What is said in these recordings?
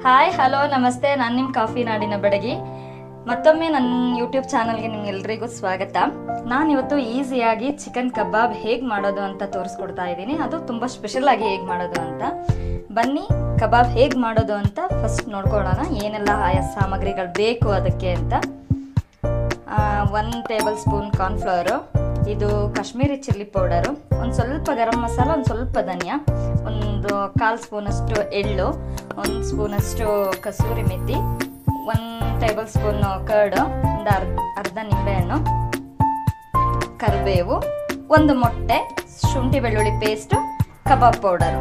hi hello ನಮಸ್ತೆ ನಾನು ನಿಮ್ಮ ಕಾಫಿ ನಾಡಿನ ಬೆಡಗಿ ಮತ್ತೊಮ್ಮೆ ನನ್ನ ಯೂಟ್ಯೂಬ್ ಚಾನಲ್ಗೆ ನಿಮ್ಗೆಲ್ರಿಗೂ ಸ್ವಾಗತ ನಾನು ಇವತ್ತು ಈಸಿಯಾಗಿ ಚಿಕನ್ ಕಬಾಬ್ ಹೇಗೆ ಮಾಡೋದು ಅಂತ ತೋರಿಸ್ಕೊಡ್ತಾ ಇದ್ದೀನಿ ಅದು ತುಂಬ ಸ್ಪೆಷಲ್ ಆಗಿ ಹೇಗೆ ಮಾಡೋದು ಅಂತ ಬನ್ನಿ ಕಬಾಬ್ ಹೇಗೆ ಮಾಡೋದು ಅಂತ ಫಸ್ಟ್ ನೋಡ್ಕೊಳ್ಳೋಣ ಏನೆಲ್ಲ ಆಯಾ ಸಾಮಗ್ರಿಗಳು ಬೇಕು ಅದಕ್ಕೆ ಅಂತ ಒನ್ ಟೇಬಲ್ ಸ್ಪೂನ್ ಕಾರ್ನ್ಫ್ಲವರು ಇದು ಕಾಶ್ಮೀರಿ ಚಿಲ್ಲಿ ಪೌಡರು ಒಂದು ಸ್ವಲ್ಪ ಗರಂ ಮಸಾಲ ಒಂದು ಸ್ವಲ್ಪ ಧನಿಯಾ ಒಂದು ಕಾಲು ಸ್ಪೂನಷ್ಟು ಎಳ್ಳು ಒಂದು ಸ್ಪೂನಷ್ಟು ಕಸೂರಿ ಮೆಥಿ ಒಂದು ಟೇಬಲ್ ಸ್ಪೂನ್ ಕರ್ಡು ಒಂದು ಅರ್ಧ ಅರ್ಧ ನಿಂಬೆಹಣ್ಣು ಕರಿಬೇವು ಒಂದು ಮೊಟ್ಟೆ ಶುಂಠಿ ಬೆಳ್ಳುಳ್ಳಿ ಪೇಸ್ಟು ಕಬಾಬ್ ಪೌಡರು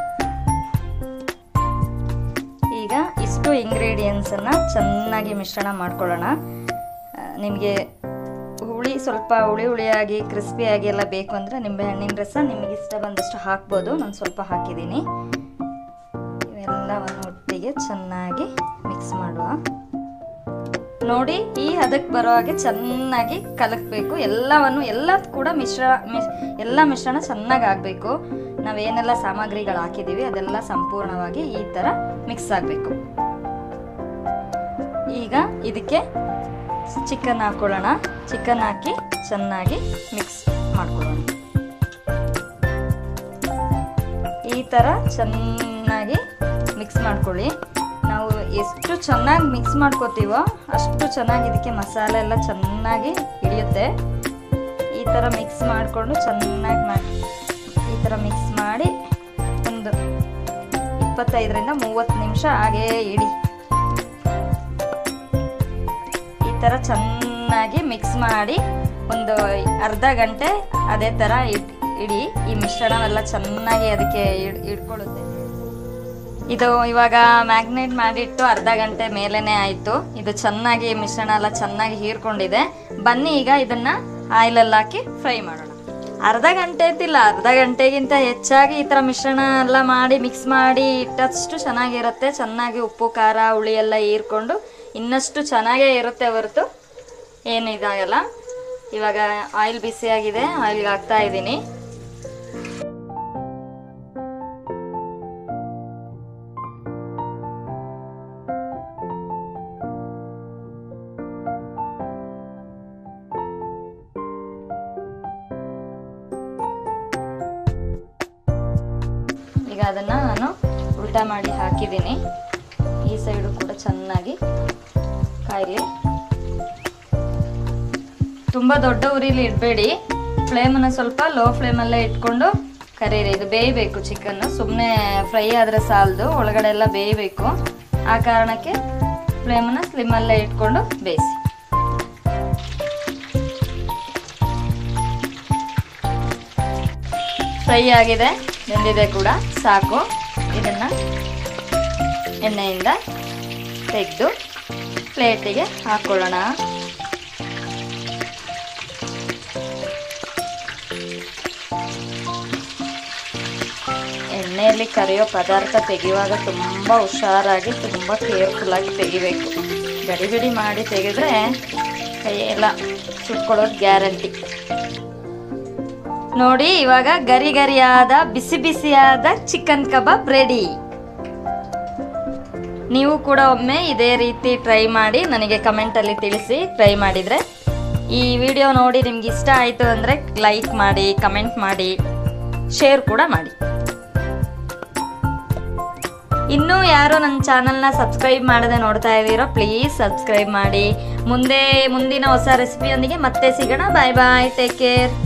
ಈಗ ಇಷ್ಟು ಇಂಗ್ರೀಡಿಯೆಂಟ್ಸನ್ನು ಚೆನ್ನಾಗಿ ಮಿಶ್ರಣ ಮಾಡ್ಕೊಳ್ಳೋಣ ನಿಮಗೆ ಹುಳಿ ಸ್ವಲ್ಪ ಹುಳಿ ಹುಳಿಯಾಗಿ ಕ್ರಿಸ್ಪಿಯಾಗಿ ಎಲ್ಲ ಬೇಕು ಅಂದರೆ ನಿಂಬೆಹಣ್ಣಿನ ರಸ ನಿಮಗೆ ಇಷ್ಟ ಬಂದಷ್ಟು ಹಾಕ್ಬೋದು ನಾನು ಸ್ವಲ್ಪ ಹಾಕಿದ್ದೀನಿ ಇವೆಲ್ಲವನ್ನು ಒಟ್ಟಿಗೆ ಚೆನ್ನಾಗಿ ಮಿಕ್ಸ್ ಮಾಡುವ ನೋಡಿ ಈ ಹದಕ್ಕೆ ಬರೋ ಹಾಗೆ ಚೆನ್ನಾಗಿ ಕಲಕಬೇಕು ಎಲ್ಲವನ್ನು ಎಲ್ಲ ಕೂಡ ಮಿಶ್ರ ಮಿಶ್ ಎಲ್ಲ ಮಿಶ್ರಣ ಚೆನ್ನಾಗಿ ಆಗಬೇಕು ನಾವೇನೆಲ್ಲ ಸಾಮಗ್ರಿಗಳು ಹಾಕಿದ್ದೀವಿ ಅದೆಲ್ಲ ಸಂಪೂರ್ಣವಾಗಿ ಈ ಥರ ಮಿಕ್ಸ್ ಆಗಬೇಕು ಈಗ ಇದಕ್ಕೆ ಚಿಕನ್ ಹಾಕೊಳ್ಳೋಣ ಚಿಕನ್ ಹಾಕಿ ಚೆನ್ನಾಗಿ ಮಿಕ್ಸ್ ಮಾಡ್ಕೊಳ್ಳೋಣ ಈ ಥರ ಚೆನ್ನಾಗಿ ಮಿಕ್ಸ್ ಮಾಡ್ಕೊಳ್ಳಿ ನಾವು ಎಷ್ಟು ಚೆನ್ನಾಗಿ ಮಿಕ್ಸ್ ಮಾಡ್ಕೋತೀವೋ ಅಷ್ಟು ಚೆನ್ನಾಗಿ ಇದಕ್ಕೆ ಮಸಾಲೆ ಎಲ್ಲ ಚೆನ್ನಾಗಿ ಹಿಡಿಯುತ್ತೆ ಈ ಥರ ಮಿಕ್ಸ್ ಮಾಡಿಕೊಂಡು ಚೆನ್ನಾಗಿ ಮಾಡಿ ಈ ಥರ ಮಿಕ್ಸ್ ಮಾಡಿ ಒಂದು ಇಪ್ಪತ್ತೈದರಿಂದ ಮೂವತ್ತು ನಿಮಿಷ ಹಾಗೇ ಇಡಿ ಈ ಥರ ಚೆನ್ನಾಗಿ ಮಿಕ್ಸ್ ಮಾಡಿ ಒಂದು ಅರ್ಧ ಗಂಟೆ ಅದೇ ಥರ ಇಡ್ ಇಡಿ ಈ ಮಿಶ್ರಣವೆಲ್ಲ ಚೆನ್ನಾಗಿ ಅದಕ್ಕೆ ಇಡ್ ಇಡ್ಕೊಳ್ಳುತ್ತೆ ಇದು ಇವಾಗ ಮ್ಯಾಗ್ನೇಟ್ ಮಾಡಿಟ್ಟು ಅರ್ಧ ಗಂಟೆ ಮೇಲೇನೆ ಆಯಿತು ಇದು ಚೆನ್ನಾಗಿ ಮಿಶ್ರಣ ಎಲ್ಲ ಚೆನ್ನಾಗಿ ಹೀರ್ಕೊಂಡಿದೆ ಬನ್ನಿ ಈಗ ಇದನ್ನ ಆಯಿಲಲ್ಲಿ ಹಾಕಿ ಫ್ರೈ ಮಾಡೋಣ ಅರ್ಧ ಗಂಟೆ ಅಂತಿಲ್ಲ ಅರ್ಧ ಗಂಟೆಗಿಂತ ಹೆಚ್ಚಾಗಿ ಈ ಥರ ಮಿಶ್ರಣ ಎಲ್ಲ ಮಾಡಿ ಮಿಕ್ಸ್ ಮಾಡಿ ಇಟ್ಟಷ್ಟು ಚೆನ್ನಾಗಿರುತ್ತೆ ಚೆನ್ನಾಗಿ ಉಪ್ಪು ಖಾರ ಹುಳಿ ಎಲ್ಲ ಹೀರ್ಕೊಂಡು ಇನ್ನಷ್ಟು ಚೆನ್ನಾಗೇ ಇರುತ್ತೆ ಹೊರತು ಏನು ಇದಾಗಲ್ಲ ಇವಾಗ ಆಯಿಲ್ ಬಿಸಿಯಾಗಿದೆ ಆಯಿಲ್ಗೆ ಹಾಕ್ತಾ ಇದ್ದೀನಿ ಈಗ ಅದನ್ನ ನಾನು ಉಲ್ಟಾ ಮಾಡಿ ಹಾಕಿದ್ದೀನಿ ಈ ಸೈಡು ಕೂಡ ಚೆನ್ನಾಗಿ ಕಾಯಿಲಿ ತುಂಬ ದೊಡ್ಡ ಉರಿಲಿ ಇಡಬೇಡಿ ಫ್ಲೇಮನ್ನು ಸ್ವಲ್ಪ ಲೋ ಫ್ಲೇಮಲ್ಲೇ ಇಟ್ಕೊಂಡು ಕರೀರಿ ಇದು ಬೇಯಬೇಕು ಚಿಕನ್ನು ಸುಮ್ಮನೆ ಫ್ರೈ ಆದರೆ ಸಾಲದು ಒಳಗಡೆ ಎಲ್ಲ ಬೇಯಬೇಕು ಆ ಕಾರಣಕ್ಕೆ ಫ್ಲೇಮನ್ನು ಸ್ಲಿಮ್ಮಲ್ಲೇ ಇಟ್ಕೊಂಡು ಬೇಯಿಸಿ ಫ್ರೈ ಆಗಿದೆ ಬೆಂದಿದೆ ಕೂಡ ಸಾಕು ಇದನ್ನು ಎಣ್ಣೆಯಿಂದ ತೆಗೆದು ಪ್ಲೇಟಿಗೆ ಹಾಕ್ಕೊಳ್ಳೋಣ ಎಣ್ಣೆಯಲ್ಲಿ ಕರಿಯೋ ಪದಾರ್ಥ ತೆಗೆಯುವಾಗ ತುಂಬ ಹುಷಾರಾಗಿ ತುಂಬ ಕೇರ್ಫುಲ್ಲಾಗಿ ತೆಗಿಬೇಕು ಗಡಿ ಗಡಿ ಮಾಡಿ ತೆಗೆದ್ರೆ ಕೈ ಎಲ್ಲ ಸುಟ್ಕೊಳ್ಳೋದು ಗ್ಯಾರಂಟಿ ನೋಡಿ ಇವಾಗ ಗರಿ ಗರಿಯಾದ ಬಿಸಿ ಬಿಸಿಯಾದ ಚಿಕನ್ ಕಬಾಬ್ ರೆಡಿ ನೀವು ಕೂಡ ಒಮ್ಮೆ ಇದೇ ರೀತಿ ಟ್ರೈ ಮಾಡಿ ನನಗೆ ಕಮೆಂಟಲ್ಲಿ ತಿಳಿಸಿ ಟ್ರೈ ಮಾಡಿದರೆ ಈ ವಿಡಿಯೋ ನೋಡಿ ನಿಮ್ಗೆ ಇಷ್ಟ ಆಯಿತು ಅಂದರೆ ಲೈಕ್ ಮಾಡಿ ಕಮೆಂಟ್ ಮಾಡಿ ಶೇರ್ ಕೂಡ ಮಾಡಿ ಇನ್ನೂ ಯಾರು ನನ್ನ ಚಾನಲ್ನ ಸಬ್ಸ್ಕ್ರೈಬ್ ಮಾಡದೆ ನೋಡ್ತಾ ಇದ್ದೀರೋ ಪ್ಲೀಸ್ ಸಬ್ಸ್ಕ್ರೈಬ್ ಮಾಡಿ ಮುಂದೆ ಮುಂದಿನ ಹೊಸ ರೆಸಿಪಿಯೊಂದಿಗೆ ಮತ್ತೆ ಸಿಗೋಣ ಬಾಯ್ ಬಾಯ್ ಟೇಕ್ ಕೇರ್